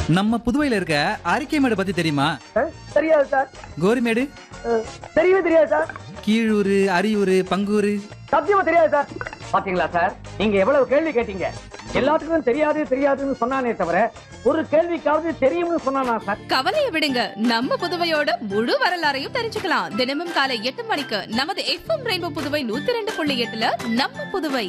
நம்ம புதுவையில இருக்க அரிக்கைமேடு பத்தி தெரியுமா அஹ், தெரியாது சார் கோரிமேடு அஹ், தெரியவே தெரியாது சார் கீழூர் அரியூர் பங்கூர் சத்தியமா தெரியாது சார் பாத்தீங்களா சார் நீங்க எவ்வளவு கேள்வி கேட்டீங்க எல்லாத்துக்கும் தெரியாது தெரியாதுன்னு சொன்னானே தவிர ஒரு கேள்விக்காவது தெரியும்னு சொன்னானா சார் கவலையை விடுங்க நம்ம புதுவையோட முழு வரலாறையும் தெரிஞ்சுக்கலாம் தினமும் காலை எட்டு மணிக்கு நமது எஃப்எம் ரெயின்போ புதுவை நூத்தி ரெண்டு புள்ளி எட்டுல நம்ம புதுவை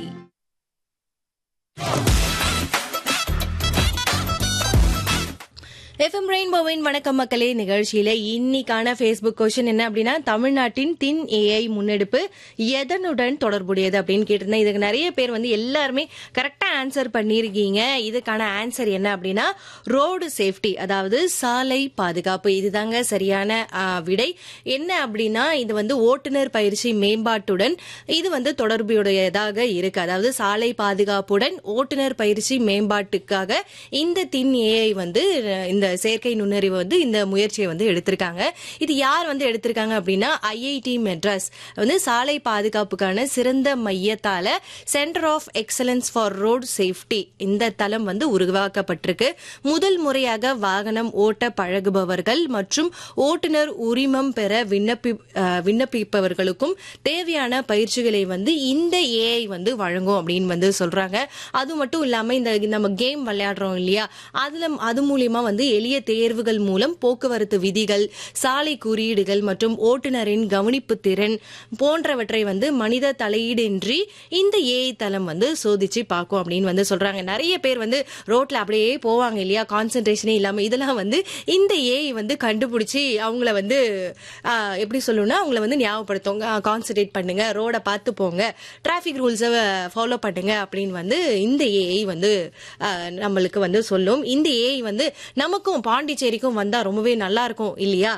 எஃப்எம் ரெயின்போவின் வணக்கம் மக்களே நிகழ்ச்சியில இன்னைக்கான ஃபேஸ்புக் கொஸ்டின் என்ன அப்படின்னா தமிழ்நாட்டின் தின் ஏஐ முன்னெடுப்பு எதனுடன் தொடர்புடையது அப்படின்னு கேட்டிருந்தேன் இதுக்கு நிறைய பேர் வந்து எல்லாருமே கரெக்டா ஆன்சர் பண்ணியிருக்கீங்க இதுக்கான ஆன்சர் என்ன அப்படின்னா ரோடு சேஃப்டி அதாவது சாலை பாதுகாப்பு இதுதாங்க சரியான ஆ, விடை என்ன அப்படின்னா இது வந்து ஓட்டுநர் பயிற்சி மேம்பாட்டுடன் இது வந்து தொடர்புடையதாக இருக்கு அதாவது சாலை பாதுகாப்புடன் ஓட்டுநர் பயிற்சி மேம்பாட்டுக்காக இந்த தின் ஏஐ வந்து அஹ், இந்த செயற்கை நுண்ணறிவு வந்து இந்த முயற்சியை வந்து எடுத்திருக்காங்க இது யார் வந்து எடுத்திருக்காங்க அப்படின்னா ஐஐடி மெட்ராஸ் வந்து சாலை பாதுகாப்புக்கான சிறந்த மையத்தால centre of excellence for road safety இந்த தளம் வந்து உருவாக்கப்பட்டிருக்கு முதல் முறையாக வாகனம் ஓட்ட பழகுபவர்கள் மற்றும் ஓட்டுநர் உரிமம் பெற விண்ணப்பி அஹ், விண்ணப்பிப்பவர்களுக்கும் தேவையான பயிற்சிகளை வந்து இந்த ஏஐ வந்து வழங்கும் அப்படின்னு வந்து சொல்றாங்க அது மட்டும் இல்லாம இந்த நம்ம கேம் விளையாடுறோம் இல்லையா அதுல அது மூலியமா வந்து எளிய தேர்வுகள் மூலம் போக்குவரத்து விதிகள் சாலை குறியீடுகள் மற்றும் ஓட்டுநரின் கவனிப்பு திறன் போன்றவற்றை வந்து மனித தலையீடின்றி இந்த ஏஐ தளம் வந்து சோதிச்சு பார்க்கும் அப்படின்னு வந்து சொல்றாங்க நிறைய பேர் வந்து ரோட்ல அப்படியே போவாங்க இல்லையா கான்சென்ட்ரேஷனே இல்லாம இதெல்லாம் வந்து இந்த ஏஐ வந்து கண்டுபிடிச்சி அவங்கள வந்து ஆஹ், எப்படி சொல்லணும்னா அவங்கள வந்து ஞாபகப்படுத்தும் கான்சென்ட்ரேட் பண்ணுங்க ரோட பார்த்து போங்க டிராஃபிக் ரூல்ஸை ஃபாலோ பண்ணுங்க அப்படின்னு வந்து இந்த ஏஐ வந்து ஆஹ், நம்மளுக்கு வந்து சொல்லும் இந்த ஏஐ வந்து நமக்கும் பாண்டிச்சேரிக்கும் வந்தா ரொம்பவே நல்லா இருக்கும் இல்லையா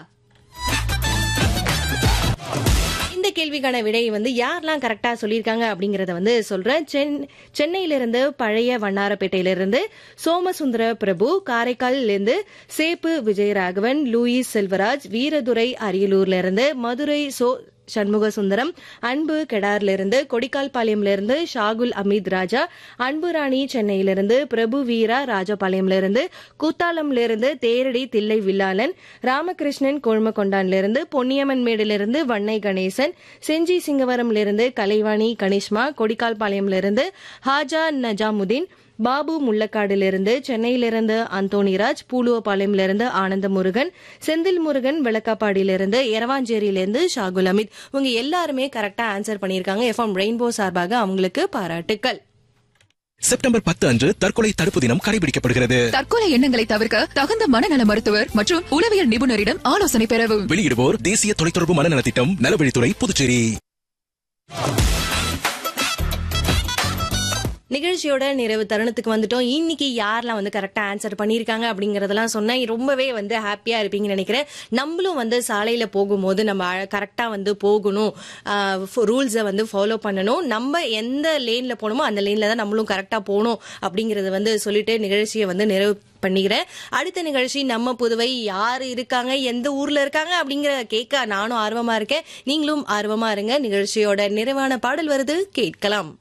இந்த கேள்விக்கான விடை வந்து யாரெல்லாம் கரெக்டா சொல்லியிருக்காங்க அப்படிங்கறத வந்து சொல்றேன் சென் சென்னையிலிருந்து பழைய வண்ணாரப்பேட்டையிலிருந்து சோமசுந்தர பிரபு காரைக்காலில் இருந்து சேப்பு விஜயராகவன் லூயிஸ் செல்வராஜ் வீரதுரை அரியலூர்ல இருந்து மதுரை சோ சண்முக சுந்தரம் அன்பு கெடார்ல இருந்து கொடிக்கால்பாளையம்ல இருந்து ஷாகுல் அமித் ராஜா அன்பு ராணி சென்னையிலிருந்து பிரபு வீரா ராஜபாளையம்ல இருந்து கூத்தாளம்ல இருந்து தேரடி தில்லை வில்லாளன் ராமகிருஷ்ணன் கொழுமக்கொண்டான்ல இருந்து பொன்னியம்மன் மேடிலிருந்து வண்ணை கணேசன் செஞ்சி சிங்கவரம்ல இருந்து கலைவாணி கனிஷ்மா கொடிக்கால்பாளையம்ல இருந்து ஹாஜா நஜாமுதீன் பாபு முள்ளக்காடிலிருந்து சென்னையிலிருந்து அந்தோணிராஜ் பூலுவபாளையம்லிருந்து ஆனந்த முருகன் செந்தில் முருகன் விளக்காப்பாடியிலிருந்து எரவாஞ்சேரியிலிருந்து ஷாகுல் அமித் இவங்க எல்லாருமே கரெக்டா ஆன்சர் பண்ணியிருக்காங்க எஃப்எம் ரெயின்போ சார்பாக அவங்களுக்கு பாராட்டுக்கள் செப்டம்பர் பத்து அன்று தற்கொலை தடுப்பு தினம் கடைபிடிக்கப்படுகிறது தற்கொலை எண்ணங்களை தவிர்க்க தகுந்த மனநல மருத்துவர் மற்றும் உளவியல் நிபுணரிடம் ஆலோசனை பெறவும் வெளியிடுவோர் தேசிய தொலைத்தொடர்பு மனநல திட்டம் நலவழித்துறை புதுச்சேரி நிகழ்ச்சியோட நிறைவு தருணத்துக்கு வந்துட்டோம் இன்னைக்கு யாரெல்லாம் வந்து கரெக்டா ஆன்சர் பண்ணியிருக்காங்க அப்படிங்கறதெல்லாம் சொன்னேன் ரொம்பவே வந்து ஹாப்பியா இருப்பீங்கன்னு நினைக்கிறேன் நம்மளும் வந்து சாலையில போகும்போது நம்ம கரெக்டா வந்து போகணும் ரூல்ஸை வந்து ஃபாலோ பண்ணணும் நம்ம எந்த லேன்ல போகணுமோ அந்த லேன்ல தான் நம்மளும் கரெக்டா போகணும் அப்படிங்கறத வந்து சொல்லிட்டு நிகழ்ச்சியை வந்து நிறைவு பண்ணிக்கிறேன் அடுத்த நிகழ்ச்சி நம்ம புதுவை யார் இருக்காங்க எந்த ஊர்ல இருக்காங்க அப்படிங்கிற கேட்க நானும் ஆர்வமா இருக்கேன் நீங்களும் ஆர்வமா இருங்க நிகழ்ச்சியோட நிறைவான பாடல் வருது கேட்கலாம்